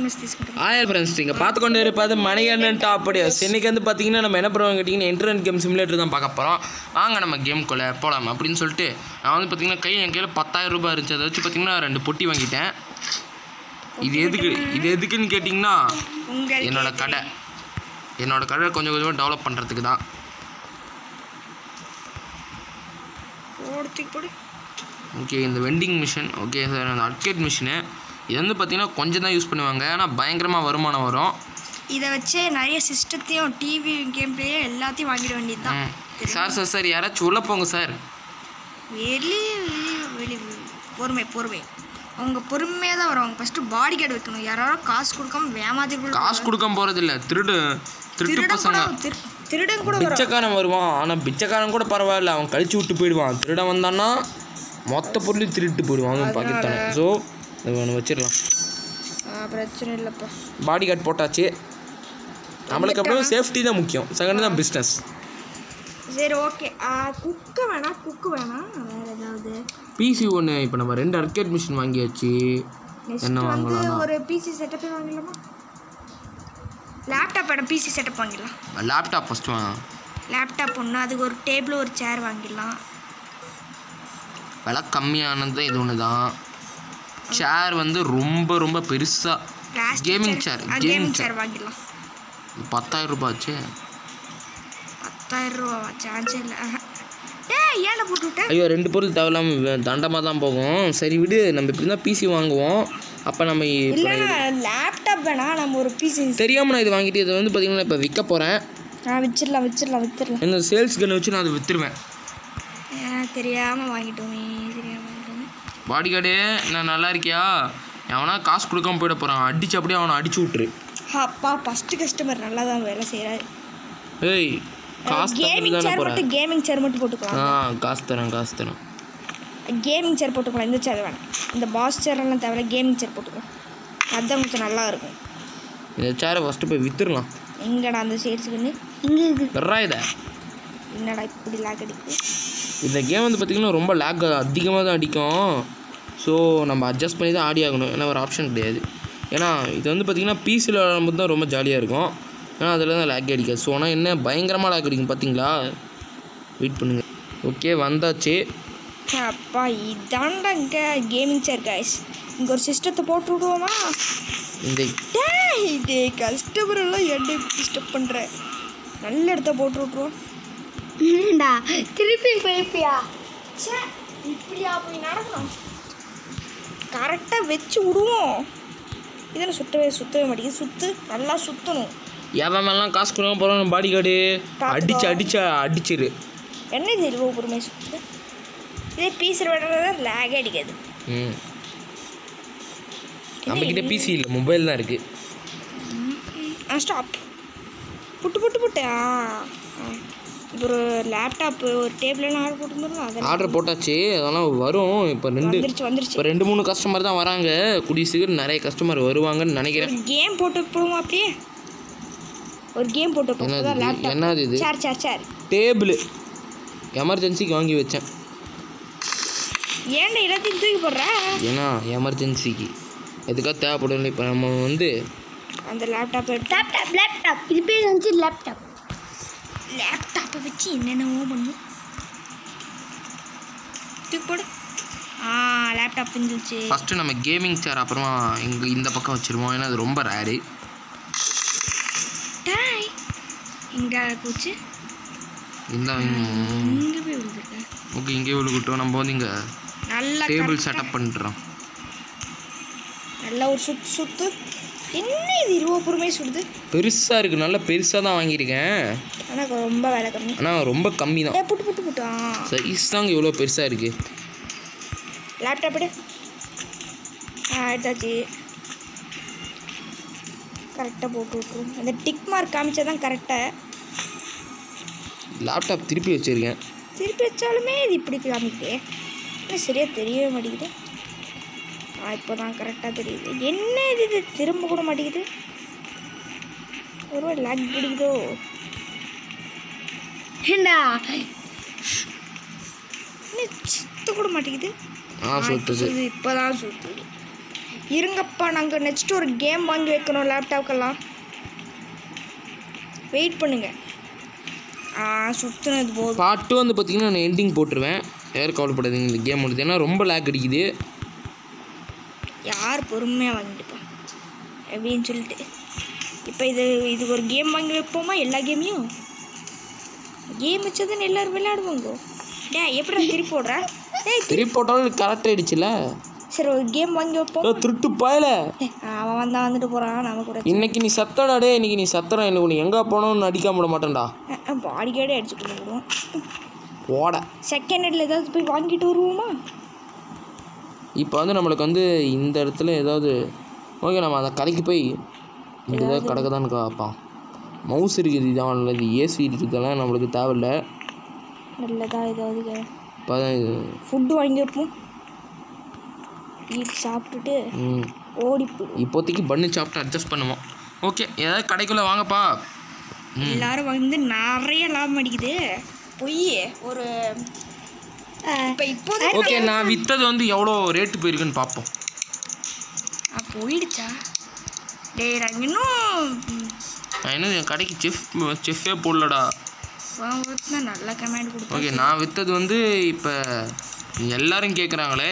MS తీసుకుంటాం ஆயர் friends நீங்கள் பார்த்துக்கொண்டே இருப்பது மணிகண்டன் டாப் படியாஸ் இன்னைக்கு வந்து பார்த்தீங்கன்னா நம்ம என்ன பண்ணுவோம் கேட்டிங்கன்னா இன்டர்நெட் கேம் சிமுலேட்டர் தான் பார்க்க போகிறோம் வாங்க நம்ம கேம்குள்ளே போகலாம் அப்படின்னு சொல்லிட்டு நான் வந்து பார்த்தீங்கன்னா கை என் கையில் பத்தாயிரம் ரூபாய் இருந்துச்சு அதை வச்சு பார்த்தீங்கன்னா ரெண்டு பொட்டி வாங்கிட்டேன் இது எதுக்கு இது எதுக்குன்னு கேட்டிங்கன்னா உங்கள் என்னோட கடை என்னோட கடை கொஞ்சம் கொஞ்சமாக டெவலப் பண்ணுறதுக்கு தான் போடுத்துக்கு போடு ஓகே இந்த வெண்டிங் மிஷின் ஓகே சார் அந்த அர்கேட் மிஷினு இது வந்து பார்த்தீங்கன்னா கொஞ்சம் தான் யூஸ் பண்ணுவாங்க ஆனால் பயங்கரமாக வருமானம் வரும் இதை வச்சு நிறைய சிஸ்டத்தையும் டிவி கேம் பிளேயர் எல்லாத்தையும் வாங்கிட வேண்டியது தான் ம். சார் சார் சார் யாராச்சும் உள்ளே போங்க சார் வெளி வெளி வெளி பொறுமை பொறுமை அவங்க பொறுமையாக தான் வருவாங்க ஃபஸ்ட்டு பாடி கார்டு வைக்கணும் யாராவது காசு கொடுக்காம ஏமாத்தி கூட காசு கொடுக்காம போகிறதில்ல திருடு திருட்டு திருடன் கூட பசங்க திரு- திருடன் கூட வரும் பிச்சைக்காரன் வருவான் ஆனால் பிச்சைக்காரன் கூட பரவாயில்ல அவன் கழிச்சு விட்டு போயிடுவான் திருடன் வந்தான்னா மொத்த பொருளையும் திருட்டு போயிடுவான் அவன் பாக்கித்தானே ஸோ இது ஒன்று வச்சிடலாம் ஆ, பிரச்சனை இல்லைப்பா பாடி கார்டு போட்டாச்சு நம்மளுக்கு அப்புறம் சேஃப்டி தான் முக்கியம் செகண்ட் தான் பிஸ்னஸ் சரி ஓகே குக்கு வேணாம் குக்கு வேணாம் வேறு ஏதாவது பிசி ஒன்று இப்போ நம்ம ரெண்டு அர்கேட் மிஷின் வாங்கியாச்சு நெக்ஸ்ட் என்ன வந்து வாங்கலாம் ஒரு பிசி செட்டப்பே வாங்கிடலாமா லேப்டாப் வேணும் பிசி செட்டப் வாங்கிடலாம் லேப்டாப் ஃபஸ்ட்டு வாங்க லேப்டாப் ஒன்று அதுக்கு ஒரு டேபிள் ஒரு சேர் வாங்கிடலாம் விலை கம்மியானது இது ஒன்று தான் சேர் வந்து ரொம்ப ரொம்ப பெருசாக plastic Gaming chair, gaming gaming chair. சேர் வாங்கிடலாம் பத்தாயிரம் ரூபாய் ஆச்சு பத்தாயிரம் ரூபா சார்ஜ் இல்லை ஏ ஏன்டா போட்டு விட்டேன் ஐயோ ரெண்டு பொருள் தேவையில்லாம தண்டமாக தான் போகும் சரி விடு நம்ம இப்படி தான் பிசி வாங்குவோம் அப்போ நம்ம இப்போ இல்லைன்னா லேப்டாப் வேணாம் நம்ம ஒரு பிசி தெரியாமல் நான் இது வாங்கிட்டு இதை வந்து பார்த்தீங்கன்னா இப்போ விற்க போகிறேன் ஆ விச்சிடலாம் விச்சிடலாம் வித்துடலாம் இந்த சேல்ஸ் கன்னை வச்சு நான் அதை விற்றுருவேன் தெரியாமல் வாங்கிட்டோமே தெரியாமல் வாங்கிட்டோமே பாடி கார்டு நான் நல்லா இருக்கியா எவனா காசு கொடுக்காம போயிட போகிறான் அடிச்சு அப்படியே அவனை அடிச்சு விட்ரு அப்பா ஃபஸ்ட்டு கஸ்டமர் நல்லா தான் வேலை செய்கிறாரு ஏய் காசு கேமிங் தந்துட்டு தானே சேர் போகிறேன் மட்டும் கேமிங் சேர் மட்டும் போட்டுக்கலாம் ஆ காசு தரேன் காசு தரேன் கேமிங் சேர் போட்டுக்கலாம் இந்த சேர் வேணாம் இந்த பாஸ் சேர்லாம் தேவையில்ல கேமிங் சேர் போட்டுக்கலாம் அதுதான் கொஞ்சம் நல்லா இருக்கும் இந்த சேரை ஃபஸ்ட்டு போய் விற்றுடலாம் எங்கடா அந்த சேல்ஸுக்குன்னு இங்கே இருக்கு வெறா இதை என்னடா இப்படி லாக் அடிக்குது இந்த கேம் வந்து பார்த்திங்கன்னா ரொம்ப லேக் அதிகமாக தான் அடிக்கும் ஸோ நம்ம அட்ஜஸ்ட் பண்ணி தான் ஆடி ஆகணும் ஏன்னா ஒரு ஆப்ஷன் கிடையாது ஏன்னா இது வந்து பார்த்திங்கன்னா பிசியில் விளாடும்போது தான் ரொம்ப ஜாலியாக இருக்கும் ஏன்னா அதில் தான் லேக் அடிக்காது ஸோ ஆனால் என்ன பயங்கரமாக லேக் அடிக்கும் பார்த்தீங்களா வெயிட் பண்ணுங்கள் ஓகே வந்தாச்சு அப்பா இதாண்டா இங்கே கேமிங் சேர் கைஸ் இங்கே ஒரு சிஸ்டத்தை போட்டு விடுவோமா இந்த டேய் டே கஸ்டமர் எல்லாம் என்ன டிஸ்டர்ப் பண்ணுற நல்ல இடத்த போட்டு விட்ருவோம் என்னடா திருப்பி போய்ப்பியா ச்சே இப்படியா போய் நடக்கணும் கரெக்டாக வச்சு விடுவோம் இதெல்லாம் சுத்தவே சுத்தவே மாட்டேங்குது சுத்து நல்லா சுற்றணும் எவன் மேலாம் காசு கொடுக்காம போகிறோம் பாடி கார்டு அடிச்சு அடிச்சு அடிச்சிரு என்ன இது இவ்வளோ பொறுமை சுத்து இதே பீஸில் விடுறது லேகே அடிக்காது ம் நம்மக்கிட்ட பிசி இல்லை மொபைல் தான் இருக்குது ஆ ஸ்டாப் புட்டு புட்டு புட்டு ஆ ஆ. இப்போ ஒரு லேப்டாப்பு ஒரு டேபிள்லாம் ஆர்டர் போட்டுருந்தோம்ல அதெல்லாம் ஆர்டர் போட்டாச்சு அதெல்லாம் வரும் இப்போ ரெண்டு வந்துருச்சு வந்துருச்சு இப்போ ரெண்டு மூணு கஸ்டமர் தான் வராங்க கூடிய சீக்கிரம் நிறைய கஸ்டமர் வருவாங்கன்னு நினைக்கிறேன் ஒரு கேம் போட்டு போடுவோம் அப்படியே ஒரு கேம் போட்டு என்னது போடுவோம் இது? லேப்டாப் என்னது இது சேர் சேர் சேர் டேபிள் எமர்ஜென்சிக்கு வாங்கி வச்சேன் ஏன்டா எல்லாத்தையும் தூக்கி போடுற ஏன்னா எமர்ஜென்சிக்கு எதுக்காக தேவைப்படும் இப்போ நம்ம வந்து அந்த லேப்டாப் எடுத்து லேப்டாப் லேப்டாப் இது பேர் வந்து லேப்டாப் லேப்டாப்பை வச்சு என்னென்னவோ பண்ணும் தூக்கி போடு ஆ லேப்டாப் இருந்துச்சு ஃபஸ்ட்டு நம்ம கேமிங் சேர் அப்புறமா இங்கே இந்த பக்கம் வச்சுருவோம் ஏன்னா அது ரொம்ப ரேரு டாய் இங்கே போச்சு இந்த இங்கே போய் விழுதுருக்கு ஓகே இங்கே விழுகட்டும் நம்ம வந்து இங்கே நல்லா டேபிள் correct ஆ- செட்டப் பண்ணிட்டுறோம் நல்லா ஒரு சுத்து சுத்து என்ன இது இருபது பொறுமையை சுடுது பெருசாக இருக்குது நல்லா பெருசாக தான் வாங்கியிருக்கேன் ஆனால் ரொம்ப வேலை கம்மி ஆனால் ரொம்ப கம்மி தான் ஏ புட்டு புட்டு புட்டு ஆ சைஸ் தாங்க இவ்வளோ பெருசாக இருக்குது லேப்டாப் எடு ஆ எடுத்தாச்சு கரெக்டாக போட்டு விட்ருவோம் அந்த டிக் மார்க் காமிச்சா தான் கரெக்டாக லேப்டாப் திருப்பி வச்சுருக்கேன் திருப்பி வச்சாலுமே இது இப்படி காமிக்குதே என்ன சரியாக தெரியவே மாட்டேங்குது ஆ இப்போ தான் கரெக்டாக தெரியுது என்ன இது இது திரும்ப கூட மாட்டேங்குது ஒரு லேக் பிடிக்குதோ ஏண்டா என்ன சுத்த கூட மாட்டேங்குது ஆ சுத்துது இது இப்போ தான் சுத்துது இருங்கப்பா நாங்கள் நெக்ஸ்ட் ஒரு கேம் வாங்கி வைக்கணும் லேப்டாப்க்கெல்லாம் வெயிட் பண்ணுங்க ஆ சுற்றுனது போதும் பார்ட் டூ வந்து பார்த்தீங்கன்னா நான் எண்டிங் போட்டுருவேன் யாரும் கவலைப்படாதீங்க இந்த கேம் முடியுது ஏன்னா ரொம்ப லேக் அடிக்குது யார் பொறுமையாக வாங்கிட்டுப்பா அப்படின்னு சொல்லிட்டு இப்போ இது இது ஒரு கேம் வாங்கி வைப்போமா எல்லா கேமையும் கேம் வச்சதுன்னு எல்லாரும் விளையாடுவாங்க டே எப்படி திருப்பி போடுற டேய் திருப்பி போட்டாலும் கரெக்ட் ஆயிடுச்சுல சரி ஒரு கேம் வாங்கி வைப்போம் ஏ, திருட்டு பாயல ஏய், அவன் வந்தா வந்துட்டு போகிறான் நமக்கு ஒரு இன்னைக்கு நீ சத்தடா டே இன்னைக்கு நீ சத்தடா எனக்கு நீ எங்கே போனோம்னு அடிக்காம விட மாட்டேன்டா பாடி கேடே அடிச்சுட்டு வந்துடுவோம் போட செகண்ட் ஹேண்டில் ஏதாவது போய் வாங்கிட்டு வருவோமா இப்போ வந்து நம்மளுக்கு வந்து இந்த இடத்துல ஏதாவது ஓகே நம்ம அந்த கடைக்கு போய் இங்கே ஏதாவது கிடக்குதான்னு பார்ப்போம் மவுஸ் இருக்குது இதான் நல்லது ஏசி இருக்குதெல்லாம் நம்மளுக்கு தேவையில்ல நல்லதா ஏதாவது இப்போ ஃபுட்டு வாங்கி வைப்போம் ஈட் சாப்பிட்டுட்டு ம் ஓடி போயிடுவோம் இப்போதைக்கு பண்ணு சாப்பிட்டு அட்ஜஸ்ட் பண்ணுவோம் ஓகே ஏதாவது கடைக்குள்ளே வாங்கப்பா எல்லாரும் வந்து நிறைய லாபம் அடிக்குது பொய் ஒரு இப்போ இப்போது ஓகே நான் விற்றது வந்து எவ்வளோ ரேட்டு போயிருக்குன்னு பார்ப்போம் போயிடுச்சா டேய் நாங்கள் இன்னும் நான் இன்னும் என் கடைக்கு செஃப் செஃப்பே போடலடா வாங்கினா நல்ல கமெண்ட் கொடுப்போம் ஓகே நான் விற்றது வந்து இப்போ எல்லாரும் கேட்குறாங்களே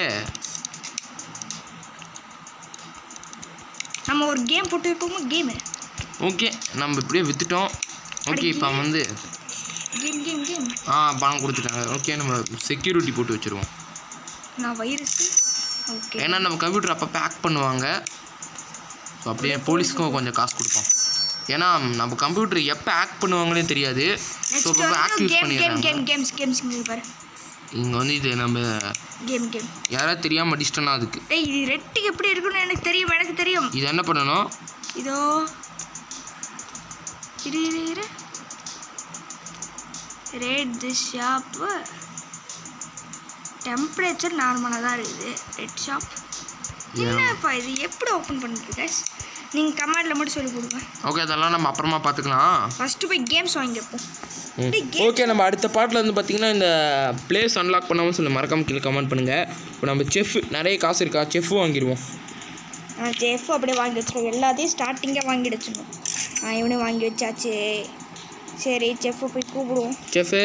நம்ம ஒரு கேம் போட்டு வைப்போமா கேமு ஓகே நம்ம இப்படியே விற்றுட்டோம் ஓகே இப்போ வந்து கேம் கேம் கேம் ஆ பணம் கொடுத்துட்டாங்க ஓகே நம்ம செக்யூரிட்டி போட்டு வச்சுருவோம் நான் வைரஸ் ஓகே ஏன்னா நம்ம கம்ப்யூட்டர் அப்பப்போ ஹேக் பண்ணுவாங்க ஸோ அப்படியே போலீஸ்க்கும் கொஞ்சம் காசு கொடுப்போம் ஏன்னா நம்ம கம்ப்யூட்டர் எப்போ ஹேக் பண்ணுவாங்களே தெரியாது ஸோ நெக்ஸ்ட் அப்பப்போ ஹேக் வந்து யூஸ் கேம் கேம் பண்ணிடுறாங்க கேம் கேம்ஸ் கேம்ஸ் இங்கே பாரு இங்கே வந்து இது நம்ம கேம் கேம் யாராவது தெரியாமல் அடிச்சிட்டோன்னா அதுக்கு டேய் இது ரெட்டுக்கு எப்படி இருக்குன்னு எனக்கு தெரியும் எனக்கு தெரியும் இது என்ன பண்ணணும் இதோ இரு இரு இரு ரேட் தி ஷாப்பு டெம்பரேச்சர் நார்மலாக தான் இருக்குது ரெட் ஷாப் என்னப்பா இது எப்படி ஓப்பன் பண்ணுறது guys நீங்கள் கமெண்டில் மட்டும் சொல்லி கொடுங்க ஓகே அதெல்லாம் நம்ம அப்புறமா பார்த்துக்கலாம் ஃபஸ்ட்டு போய் கேம்ஸ் வாங்கி வைப்போம் டேய், game- ஓகே நம்ம அடுத்த பாட்டில் வந்து பார்த்தீங்கன்னா இந்த பிளேஸ் அன்லாக் பண்ணாமல் சொல்லி மறக்காம கீழே கமெண்ட் பண்ணுங்கள் இப்போ நம்ம செஃப் நிறைய காசு இருக்கா செஃப் வாங்கிடுவோம் ஆ ஜெஃப் அப்படியே வாங்கி வச்சிருவோம் எல்லாத்தையும் ஸ்டார்டிங்காக வாங்கி வச்சிடணும் ஆ இவனையும் வாங்கி வச்சாச்சு சரி செஃப்பை போய் கூப்பிடுவோம் செஃபு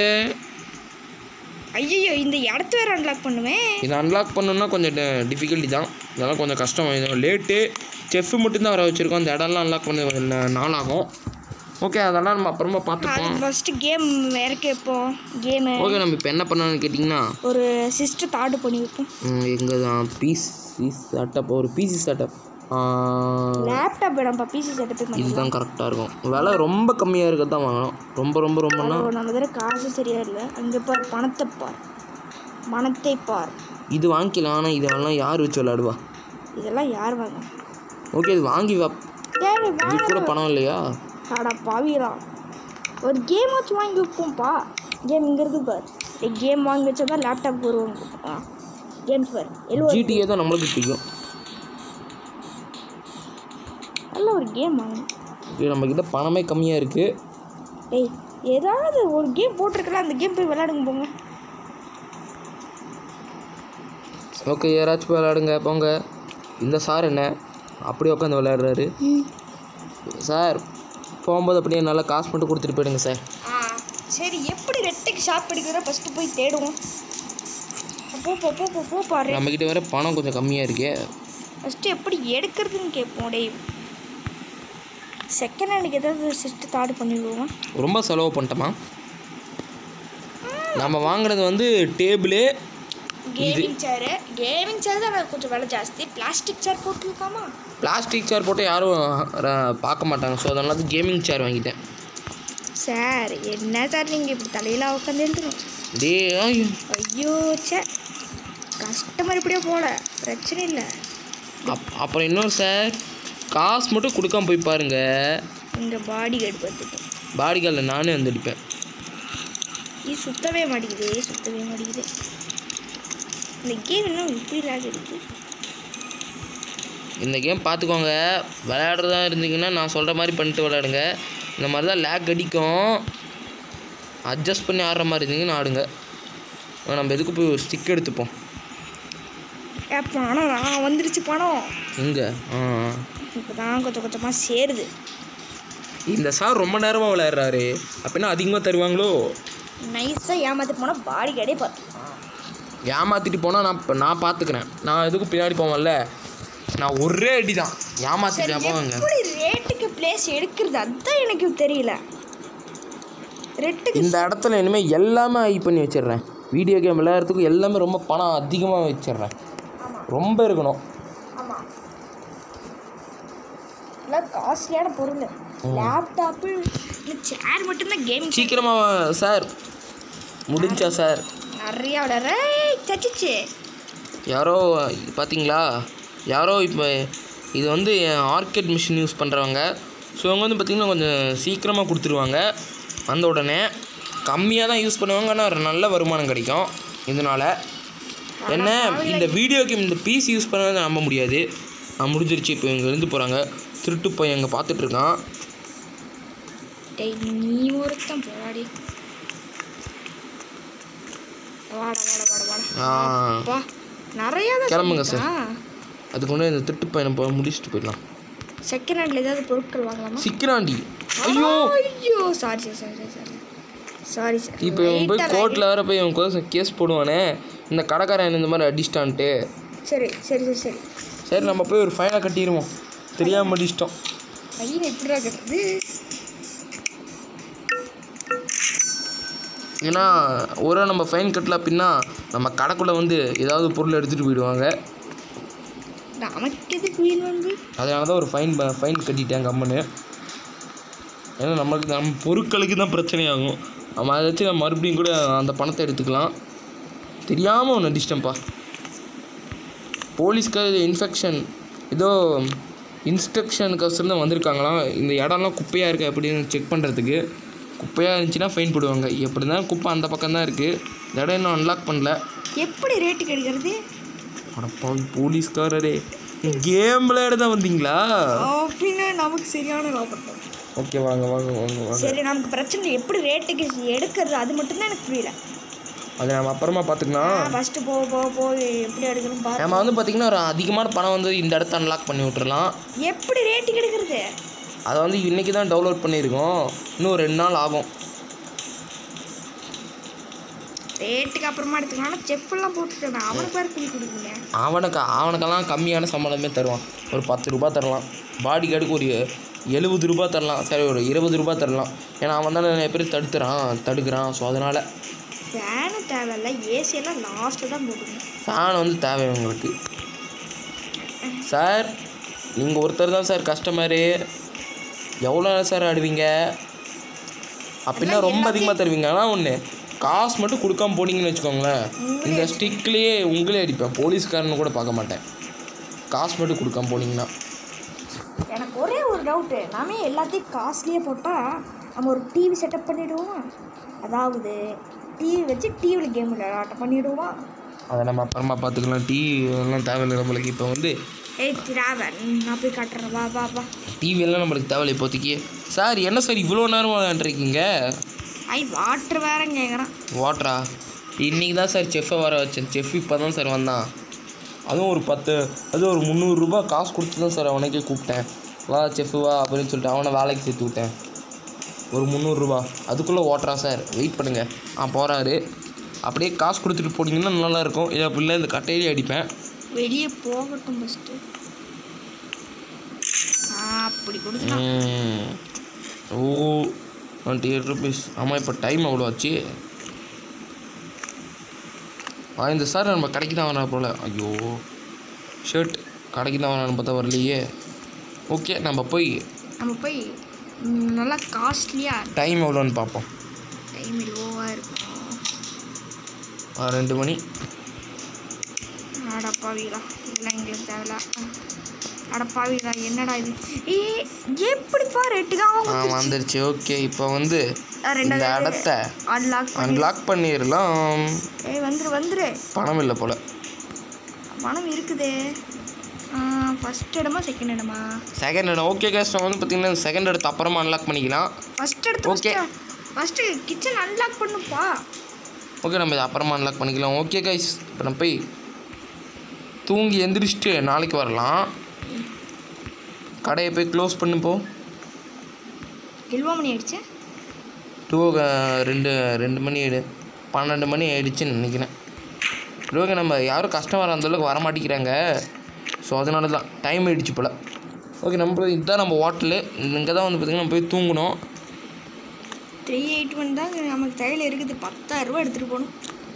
ஐயோ இந்த இடத்த வேறு அன்லாக் பண்ணுவேன் இதை அன்லாக் பண்ணணும்னா கொஞ்சம் டிஃபிகல்ட்டி தான் இதெல்லாம் கொஞ்சம் கஷ்டம் இது லேட்டு செஃப் மட்டும்தான் வர வச்சுருக்கோம் அந்த இடம்லாம் அன்லாக் பண்ண கொஞ்சம் நா- நாளாகும் ஓகே அதெல்லாம் நம்ம அப்புறமா பார்த்துப்போம் அது ஃபஸ்ட்டு கேம் இறக்க வைப்போம் கேமு ஓகே நம்ம இப்போ என்ன பண்ணலாம்னு கேட்டிங்கன்னா ஒரு சிஸ்டத்தை ஆர்டர் பண்ணி வைப்போம் எங்கே தான் பிசி செட்டப் ஒரு பிசி செட்டப் லேப்டாப் வேணாம்ப்பா பிசி செட்டப் பண்ணி இதுதான் கரெக்டாக இருக்கும் விலை ரொம்ப கம்மியாக இருக்கிறது தான் வாங்கணும் ரொம்ப ரொம்ப ரொம்பனா ஓ, நம்ம தடவை காசு சரியா இல்லை அங்கே பார் பணத்தை பார் பணத்தை பார் இது வாங்கிக்கலாம் ஆனால் இதெல்லாம் யார் வச்சு விளையாடுவா இதெல்லாம் யார் வாங்க ஓகே இது வாங்கி வா டேய் இது கூட பணம் இல்லையா அடா பாவிரா ஒரு கேம் வச்சு வாங்கி வைப்போம்ப்பா கேம் இங்கே இருக்கு பார் கேம் வாங்கி வச்சா தான் லேப்டாப் வருவாங்க ஆ கேம்ஸ் பார் எழுவ ஜிடிஏ தான் நம்மளுக்கு பிடிக்கும் நல்ல ஒரு கேம் வாங்கணும் இது நம்மக்கிட்ட பணமே கம்மியாக இருக்குது டேய் ஏதாவது ஒரு கேம் போட்டிருக்கலாம் அந்த கேம் போய் விளையாடுங்க போங்க ஓகே யாராச்சும் போய் விளையாடுங்க போங்க இந்த சார் என்ன அப்படியே உட்காந்து விளையாடுறாரு சார் போகும்போது அப்படியே நல்லா காசு மட்டும் கொடுத்துட்டு போயிடுங்க சார் ஆ சரி எப்படி ரெட்டைக்கு ஷாப் அடிக்கிறோம் ஃபஸ்ட்டு போய் தேடுவோம் போ போ போ போ போ பாரு நம்மக்கிட்ட வேற பணம் கொஞ்சம் கம்மியாக இருக்கே ஃபஸ்ட்டு எப்படி எடுக்கிறதுன்னு கேட்போம் டேய் செகண்ட் ஹேண்டுக்கு ஏதாவது சிஸ்டத்தை ஆர்டர் பண்ணிடுவோம் ரொம்ப செலவு பண்ணிட்டோமா நம்ம வாங்குறது வந்து table gaming chair gaming chair தான் எனக்கு கொஞ்சம் விலை ஜாஸ்தி பிளாஸ்டிக் சேர் போட்டுருக்காமா பிளாஸ்டிக் சேர் போட்டு யாரும் ர- பார்க்க மாட்டாங்க ஸோ அதனால கேமிங் சேர் வாங்கிட்டேன் சார் என்ன சார் நீங்கள் இப்படி தலையில் உட்காந்து எழுதுணும் டே ஐயோ. ஐயோ சே கஸ்டமர் இப்படியே போல பிரச்சனை இல்லை அப் அப்புறம் இன்னொரு சார் காசு மட்டும் கொடுக்காம போய் பாருங்க இங்கே பாடி கார்டு பார்த்துட்டோம் பாடி கார்டில் நானே வந்து அடிப்பேன் இது சுத்தவே மாட்டேங்குது சுத்தவே மாட்டேங்குது இந்த கேம் இன்னும் இப்படி லாக் அடிக்குது இந்த கேம் பார்த்துக்கோங்க விளையாடுறதா இருந்தீங்கன்னா நான் சொல்கிற மாதிரி பண்ணிட்டு விளையாடுங்க இந்த மாதிரி தான் லேக் அடிக்கும் அட்ஜஸ்ட் பண்ணி ஆடுற மாதிரி இருந்தீங்கன்னா ஆடுங்க ஆனா, நம்ம எதுக்கு போய் ஒரு ஸ்டிக் எடுத்துப்போம் ஏ பணம் நான் வந்துருச்சு பணம் எங்கே ஆ ஆ. இப்போ தான் கொஞ்சம் கொஞ்சமாக சேருது இந்த சார் ரொம்ப நேரமாக விளையாடுறாரு அப்படின்னா அதிகமாக தருவாங்களோ நைஸாக ஏமாத்திட்டு போனால் பாடி கடை பார்த்துக்கலாம் ஏமாற்றிட்டு போனால் நான் இப்ப நான் பார்த்துக்கிறேன் நான் எதுக்கும் பின்னாடி போவேன்ல நான் ஒரே அடி தான் ஏமாற்றிட்டு போவாங்க எப்படி ரேட்டுக்கு பிளேஸ் எடுக்கிறது அதுதான் எனக்கு தெரியல ரெட்டுக்கு இந்த இடத்துல இனிமேல் எல்லாமே ஐ பண்ணி வச்சிடுறேன் வீடியோ கேம் விளையாடுறதுக்கு எல்லாமே ரொம்ப பணம் அதிகமாக வச்சிடுறேன் ஆமாம் ரொம்ப இருக்கணும் ஆமாம் எல்லாம் காஸ்ட்லியான பொருள் லேப்டாப்பு இந்த சேர் மட்டும்தான் கேமிங் சீக்கிரமாக சார் முடிஞ்சா சார் நிறையா விளையாடுற சச்சிச்சு யாரோ பார்த்தீங்களா யாரோ இப்போ இது வந்து ஆர்கேட் மிஷின் யூஸ் பண்ணுறவங்க ஸோ இவங்க வந்து பார்த்திங்கன்னா கொஞ்சம் சீக்கிரமாக கொடுத்துருவாங்க வந்த உடனே கம்மியாக தான் யூஸ் பண்ணுவாங்க ஆனால் ஒரு நல்ல வருமானம் கிடைக்கும் இதனால் என்ன இந்த வீடியோ கேம் இந்த பிசி யூஸ் பண்ணதை நம்ப முடியாது நான் முடிஞ்சிருச்சு இப்போ இவங்க இருந்து போகிறாங்க திருட்டு போய் அங்கே பார்த்துட்ருக்கான் டேய் நீ ஒருத்தன் போராடி வாடா வாடா வாடா வாடா ஆ வா நிறையா தான் கிளம்புங்க சார். அதுக்கு முன்னாடி இந்த திருட்டு பையனை போய் முடிச்சுட்டு போயிடலாம் செகண்ட் ஹேண்டில் ஏதாவது பொருட்கள் வாங்கலாமா சிக்கிறாண்டி ஐயோ ஐயோ sorry sir sorry sorry sorry sorry sir இப்போ இவன் போய் கோர்ட்டில் வேற போய் இவன் கோசம் கேஸ் போடுவானே இந்த கடைக்காரன் இந்த மாதிரி அடிச்சிட்டான்ட்டு சரி சரி சரி சரி சரி நம்ம போய் ஒரு ஃபைனை கட்டிடுவோம் தெரியாமல் அடிச்சிட்டோம் பையன் எப்படிடா கட்டுறது ஏன்னா ஒரு நம்ம ஃபைன் கட்டல அப்படின்னா நம்ம கடைக்குள்ளே வந்து ஏதாவது பொருள் எடுத்துகிட்டு போயிடுவாங்க நமக்கு எது குயில் வந்து அதனால தான் ஒரு ஃபைன் ஃபைன் கட்டிட்டேன் கம்மனு ஏன்னா நமக்கு நம்ம பொருட்களுக்கு தான் பிரச்சனையாகும் நம்ம அதை வச்சு நம்ம மறுபடியும் கூட அந்த பணத்தை எடுத்துக்கலாம் தெரியாமல் ஒன்று அடிச்சிட்டேன்ப்பா போலீஸ்க்கு இன்ஃபெக்ஷன் ஏதோ இன்ஸ்ட்ரக்ஷனுக்கோசரம் தான் வந்திருக்காங்களாம் இந்த இடம்லாம் குப்பையாக இருக்குது அப்படின்னு செக் பண்ணுறதுக்கு குப்பையாக இருந்துச்சுன்னா ஃபைன் போடுவாங்க எப்படி தான் குப்பை அந்த பக்கம் தான் இருக்குது இந்த இடம் இன்னும் அன்லாக் பண்ணல எப்படி ரேட்டுக்கு எடுக்கிறது அடப்பாவி போலீஸ்காரரே கேம் விளையாட தான் வந்தீங்களா அப்படின்னு நமக்கு சரியான லாபம் தான். ஓகே வாங்க வாங்க வாங்க வாங்க சரி நமக்கு பிரச்சனை இல்லை. எப்படி ரேட்டுக்கு எடுக்கிறது அது மட்டும்தான் எனக்கு புரியல அதை நம்ம அப்புறமா பார்த்துக்கலாம் ஃபஸ்ட்டு போ போ போ எப்படி எடுக்கணும் பாரு நம்ம வந்து பார்த்திங்கன்னா ஒரு அதிகமான பணம் வந்து இந்த இடத்த அன்லாக் பண்ணி விட்டுறலாம் எப்படி ரேட்டுக்கு எடுக்கிறது அதை வந்து இன்றைக்கி தான் டவுன்லோட் பண்ணியிருக்கோம் இன்னும் ஒரு ரெண்டு நாள் ஆகும் ரேட்டுக்கு அப்புறமா எடுத்துக்கலாம் செஃப் எல்லாம் போட்டுட்டு அவனுக்கு பேர் பண்ணி கொடுக்குங்க அவனுக்கு அவனுக்கெல்லாம் கம்மியான சம்பளமே தருவான் ஒரு பத்து ரூபா தரலாம் பாடி கார்டுக்கு ஒரு எழுபது ரூபா தரலாம் சரி ஒரு இருபது ரூபா தரலாம் ஏன்னா அவன் தானே நிறைய பேர் தடுத்துறான் தடுக்கிறான் ஸோ அதனால் ஃபேனு தேவையில்ல ஏசி எல்லாம் லாஸ்ட்டில் தான் போட்டுக்கணும் ஃபேன் வந்து தேவை உங்களுக்கு சார் நீங்கள் ஒருத்தர் தான் சார் கஸ்டமரு எவ்வளோ நேரம் சார் ஆடுவீங்க அப்படின்னா ரொம்ப அதிகமாக தருவீங்க ஆனால் ஒன்று காசு மட்டும் கொடுக்காம போனீங்கன்னு வச்சுக்கோங்களேன் இந்த ஸ்டிக்லேயே உங்களே அடிப்பேன் போலீஸ்காரன்னு கூட பார்க்க மாட்டேன் காசு மட்டும் கொடுக்காம போனீங்கன்னா எனக்கு ஒரே ஒரு டவுட்டு நாமே எல்லாத்தையும் காஸ்ட்லியே போட்டால் நம்ம ஒரு டிவி செட்டப் பண்ணிவிடுவோம் அதாவது டிவி வச்சு டிவியில் கேம் விளையாட்ட பண்ணிவிடுவோம் அதை நம்ம அப்புறமா பார்த்துக்கலாம் டிவி எல்லாம் தேவையில்லை நம்மளுக்கு இப்போ வந்து ஏய் திராவ நான் போய் காட்டுறேன் வா வா வா டிவி எல்லாம் நம்மளுக்கு தேவையில்லை இப்போதைக்கு சார் என்ன சார் இவ்வளோ நேரம் விளையாண்டுருக்கீங்க ஐ வாட்டர் வேற கேட்குறான் வாட்டரா இன்றைக்கி தான் சார் செஃப்பை வர வச்சேன் செஃப் இப்போ தான் சார் வந்தான் அதுவும் ஒரு பத்து அதுவும் ஒரு முந்நூறுரூபா காசு கொடுத்து தான் சார் அவனுக்கே கூப்பிட்டேன் வா செஃப்பு வா அப்படின்னு சொல்லிட்டு அவனை வேலைக்கு சேர்த்து விட்டேன் ஒரு முந்நூறுரூபா அதுக்குள்ளே ஓட்டுறா சார் வெயிட் பண்ணுங்கள் ஆ போகிறாரு அப்படியே காசு கொடுத்துட்டு போனீங்கன்னா நல்லா இருக்கும் இதை அப்படி இல்லை இந்த கட்டையிலே அடிப்பேன் வெளியே போகட்டும் ஃபஸ்ட்டு அப்படி கொடுத்துட்டான் ம். ஓ டுவெண்ட்டி எயிட் ருபீஸ் ஆமாம் இப்போ டைம் அவ்வளோ ஆச்சு ஆ இந்த சார் நம்ம கடைக்கு தான் வரா போல் ஐயோ ஷர்ட் கடைக்கு தான் வரான்னு பார்த்தா வரலையே ஓகே நம்ம போய் நம்ம போய் ம், நல்லா காஸ்ட்லியாக டைம் எவ்வளோன்னு பார்ப்போம் டைம் லோவாக இருக்கும் ஆ, ரெண்டு மணி அடப்பாவிகளா இதெல்லாம் எங்களுக்கு தேவையில்ல அடப்பாவிகளா என்னடா இது ஏ எப்படிப்பா ரேட்டுக்கு ஆ அவங்க வந்துருச்சு ஓகே இப்போ வந்து இந்த ரெண்டாவது இடத்த அன்லாக் பண்ணி அன்லாக் பண்ணிடலாம் ஏய் வந்துரு வந்துரு பணம் இல்லை போல் பணம் இருக்குதே ஃபஸ்ட் இடமா செகண்ட் இடமா செகண்ட் இடம் ஓகே கேஸ் வந்து பார்த்தீங்கன்னா செகண்ட் இடத்த அப்புறமா அன்லாக் பண்ணிக்கலாம் ஃபஸ்ட் இடத்து Okay. ஃபஸ்ட்டு கிச்சன் அன்லாக் பண்ணுப்பா ஓகே நம்ம இதை அப்புறமா அன்லாக் பண்ணிக்கலாம் ஓகே கைஸ் இப்போ நம்ம போய் தூங்கி எந்திரிச்சிட்டு நாளைக்கு வரலாம் கடையை போய் க்ளோஸ் பண்ணு போ எல்வா மணி ஆயிடுச்சு டூ ரெண்டு ரெண்டு மணி ஆயிடு பன்னெண்டு மணி ஆயிடுச்சுன்னு நினைக்கிறேன் லோக நம்ம யாரும் கஸ்டமர் அந்தளவுக்கு வர மாட்டேங்கிறாங்க ஸோ அதனால தான் டைம் ஆயிடுச்சு போல் ஓகே நம்ம இதுதான் நம்ம ஹோட்டலு இங்கே தான் வந்து பார்த்திங்கன்னா நம்ம போய் தூங்கணும் த்ரீ எயிட் ஒன் தான் நமக்கு கையில் இருக்குது பத்தாயிரரூபா எடுத்துகிட்டு போகணும்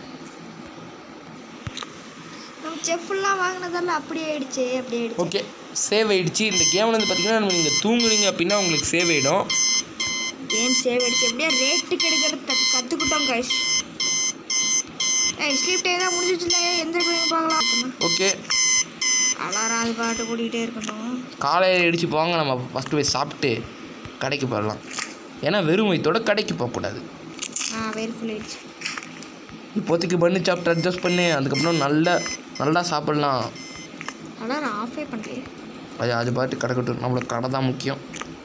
நம்ம செஃப்லாம் வாங்கினதெல்லாம் அப்படியே ஆயிடுச்சு அப்படியே ஆயிடுச்சு ஓகே சேவ் ஆயிடுச்சு இந்த கேமில் வந்து பார்த்திங்கன்னா நம்ம நீங்கள் தூங்குனீங்க அப்படின்னா உங்களுக்கு சேவ் ஆகிடும் கேம் சேவ் ஆயிடுச்சு எப்படியா ரேட்டுக்கு எடுக்கிறது கற்று கற்றுக்கிட்டோம் கைஸ் ஏய் ஸ்லீப் டே தான் முடிஞ்சிச்சுல எந்த கோயில் பார்க்கலாம் ஓகே அலாரம் அது பாட்டு கூட்டிகிட்டே இருக்கட்டும் காலையில் அடிச்சு போவாங்க நம்ம ஃபஸ்ட்டு போய் சாப்பிட்டு கடைக்கு போயிடலாம் ஏன்னா வெறும் வயிற்றோட கடைக்கு போகக்கூடாது ஆ வெரி ஃபுல் ஆயிடுச்சு இப்போதைக்கு பண்ணி சாப்பிட்டு அட்ஜஸ்ட் பண்ணி அதுக்கப்புறம் நல்லா நல்லா சாப்பிட்லாம் அலாரம் ஆஃபே பண்ணுறேன் அது அது பாட்டு கிடக்கட்டும் நம்மளுக்கு கடை தான் முக்கியம்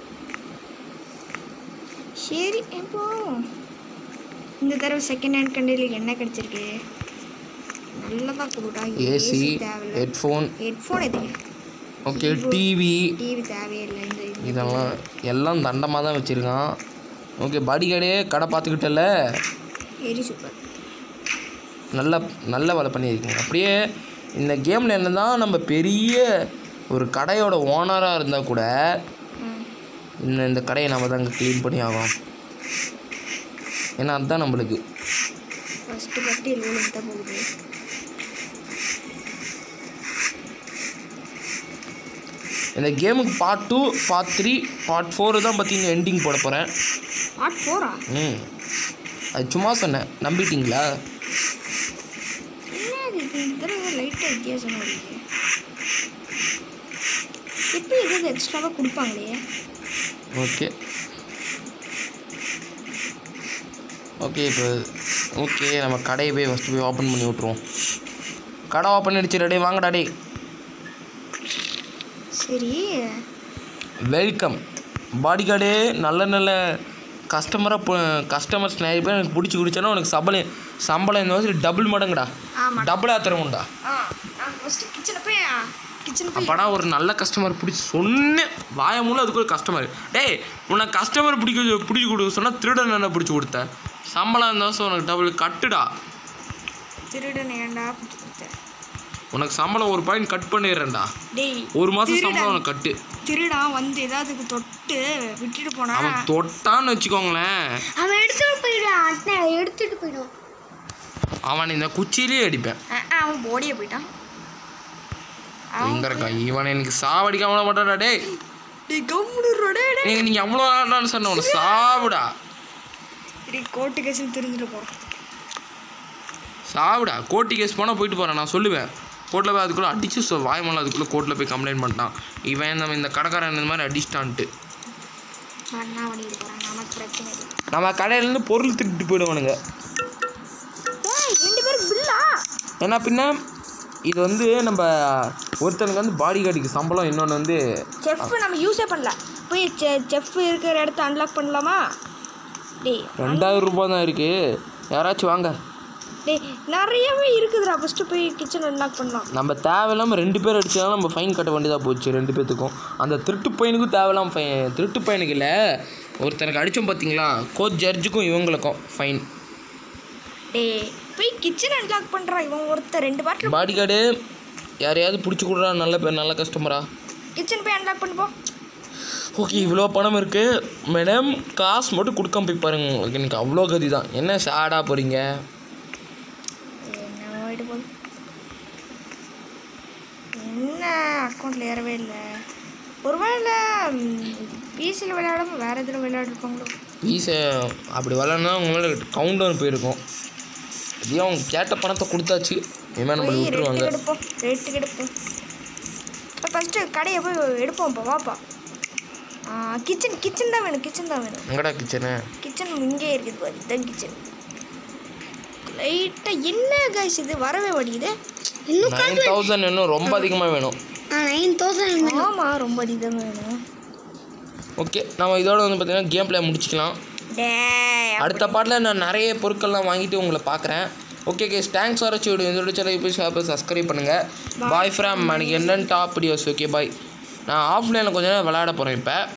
சரி இப்போ இந்த தடவை செகண்ட் ஹேண்ட் கண்டியில் என்ன கிடச்சிருக்கு நல்லதாக கொடுடா ஏசி தேவையில்ல ஹெட்ஃபோன் ஹெட்ஃபோன் எதுக்கு ஓகே டிவி டிவி தேவையில்லை இந்த இது இதெல்லாம் எல்லாம் தண்டமாக தான் வச்சுருக்கான் ஓகே பாடி கடையே கடை பார்த்துக்கிட்டல வெரி சூப்பர் நல்ல நல்ல வேலை பண்ணியிருக்கீங்க அப்படியே இந்த கேமில் என்ன தான் நம்ம பெரிய ஒரு கடையோட ஓனராக இருந்தால் கூட இந்த இந்த கடையை நம்ம தாங்க க்ளீன் பண்ணி ஆகும் ஏன்னா அதுதான் நம்மளுக்கு ஃபஸ்ட்டு பட்டி லோலுக்கு தான் போகுது இந்த கேமுக்கு part two part three part four தான் பார்த்தீங்கன்னா எண்டிங் போட போகிறேன் பார்ட் ஃபோரா ம் அது சும்மா சொன்னேன் நம்பிட்டீங்களா என்ன இது இது இந்த தடவை லைட்டாக வித்தியாசமாக இருக்கு எப்போ எதாவது எக்ஸ்ட்ராவாக கொடுப்பாங்களே ஓகே ஓகே இப்போ ஓகே நம்ம கடையை போய் ஃபஸ்ட்டு போய் ஓப்பன் பண்ணி விட்ருவோம் கடை ஓப்பன் அடிச்சு ரெடி வாங்கடா டே சரி வெல்கம் பாடி கார்டே நல்ல நல்ல கஸ்டமராக கஸ்டமர்ஸ் நிறைய பேர் எனக்கு பிடிச்சி குடிச்சாலும் உனக்கு சம்பளம் சம்பளம் இந்த மாதிரி டபுள் மடங்குடா ஆமாம் டபுளாக தருவோம்டா ஆ நான் ஃபஸ்ட்டு கிச்சனை போய் கிச்சன் போய் அப்படா ஒரு நல்ல கஸ்டமர் பிடிச்சி சொன்னேன் வாய மூலம் அதுக்கு ஒரு கஸ்டமர் டேய் உனக்கு கஸ்டமர் பிடிக்க பிடிச்சி கொடுக்க சொன்னால் திருடன் என்ன பிடிச்சி கொடுத்த சம்பளம் இருந்தால் உனக்கு டபுள் கட்டுடா திருடன் ஏன்டா பிடிச்சி கொடுத்தேன் உனக்கு சம்பளம் ஒரு பாயிண்ட் கட் பண்ணிடுறேன்டா டேய் ஒரு மாதம் திருடன். சம்பளம் உனக்கு கட்டு திருடன் வந்து ஏதாவதுக்கு தொட்டு விட்டுட்டு போனா அவன் தொட்டான்னு வச்சுக்கோங்களேன் அவன் எடுத்துட்டு போயிடுவான் அண்ணே எடுத்துட்டு போயிடுவான் அவன் இந்த குச்சியிலே அடிப்பேன் ஆ, ஆ, அவன் போடியே போயிட்டான் அவன் எங்க இருக்கா இவன் எனக்கு சாவடிக்காமல மாட்டாடா டேய் டேய் கம்முடுறோட நீங்க நீங்க எவ்வளோ ஆடான்னு சொன்ன உனக்கு சாவுடா டேய் கோர்ட்டு கேஸ்னு தெரிஞ்சுட்டு போகிறான் சாவுடா கோர்ட்டு கேஸ் போனால் போயிட்டு போகிறேன் நான் சொல்லுவேன் கோர்ட்டில் போய் அதுக்குள்ளே அடிச்சு சொ வாய்மலை அதுக்குள்ளே கோர்ட்டில் போய் கம்ப்ளைண்ட் பண்ணிட்டான் இவன் நம்ம இந்த கடைக்காரன் இந்த மாதிரி அடிச்சிட்டான்ட்டு அண்ணா பண்ணிட்டு போகிறான் நமக்கு பிரச்சனை இல்லை நம்ம கடையிலேருந்து பொருள் திருட்டு போயிடுவானுங்க ஏய் ரெண்டு பேரும் பில்லா ஏன்னா பின்ன இது வந்து நம்ம ஒருத்தனுக்கு வந்து பாடி கார்டுக்கு சம்பளம் இன்னொன்று வந்து செஃப் நம்ம யூஸே பண்ணல போய் செஃப் இருக்கிற இடத்த அன்லாக் பண்ணலாமா டேய் ரெண்டாயிரம் ரூபாய் தான் இருக்குது யாராச்சும் வாங்க டேய் நிறையவே இருக்குதுடா ஃபஸ்ட்டு போய் கிச்சன் அன்லாக் பண்ணலாம் நம்ம தேவையில்லாமல் ரெண்டு பேர் அடிச்சாலும் நம்ம ஃபைன் கட்ட வேண்டியதாக போச்சு ரெண்டு பேர்த்துக்கும் அந்த திருட்டு பையனுக்கும் தேவையில்லாமல் ஃபைன் திருட்டு பையனுக்கு இல்லை ஒருத்தனுக்கு அடித்தோம் பார்த்தீங்களா கோச் ஜட்ஜுக்கும் இவங்களுக்கும் ஃபைன் டேய் போய் கிச்சன் அன்லாக் பண்ணுறான் இவன் ஒருத்தர் ரெண்டு பாட்டில் பாடி கார்டு யாரையாவது பிடிச்சி கொடுறா நல்ல பேர் நல்ல கஸ்டமரா கிச்சன் போய் அன்லாக் பண்ணுப்போம் ஓகே இவ்வளோ பணம் இருக்குது மேடம் காசு மட்டும் கொடுக்காம போய் பாருங்க உங்களுக்கு எனக்கு அவ்வளோ கதி தான் என்ன சேடாக போகிறீங்க என்ன போயிட்டு போகுது என்ன அக்கௌண்ட்டில் ஏறவே இல்லை ஒருவேளை பிசியில் விளையாடாம வேறு எதில் விளையாடிருப்பாங்களோ பீஸை அப்படி வரலன்னா உங்களோட கவுண்டர் போயிருக்கும் இதே அவங்க கேட்ட பணத்தை கொடுத்தாச்சு இனிமேல் நம்மளை போய் விட்டுருவாங்க ரேட்டுக்கு எடுப்போம் ரேட்டுக்கு எடுப்போம் இப்போ ஃபஸ்ட்டு கடையை போய் எடுப்போம்ப்பா வாப்பா கிச்சன் கிச்சன் தான் வேணும் கிச்சன் தான் வேணும் எங்கடா கிச்சனு கிச்சன் இங்கே இருக்குது பாரு இதுதான் கிச்சன் லைட்டாக என்ன காய்ஸ் இது வரவே மாட்டேங்குது இன்னும் நைன் தௌசண்ட் இன்னும் ரொம்ப அதிகமாக வேணும் நைன் தௌசண்ட் ஆமாம் ரொம்ப அதிகமாக வேணும் ஓகே நம்ம இதோட வந்து பார்த்தீங்கன்னா கேம் பிளே முடிச்சுக்கலாம் டே அடுத்த பாட்டில் நான் நிறைய பொருட்கள்லாம் வாங்கிட்டு உங்களை பார்க்குறேன் ஓகே கேஸ் தேங்க்ஸ் ஃபார் வாட்சிங் வீடியோ இந்த சேனல் போய் ஷாப்பை சப்ஸ்கிரைப் பண்ணுங்கள் பாய் ஃப்ரம் எனக்கு என்னென்னு டாப் வீடியோஸ் ஓகே பாய் நான் ஆஃப்லைனில் கொஞ்ச நேரம் விளையாட போகிறேன் இப்போ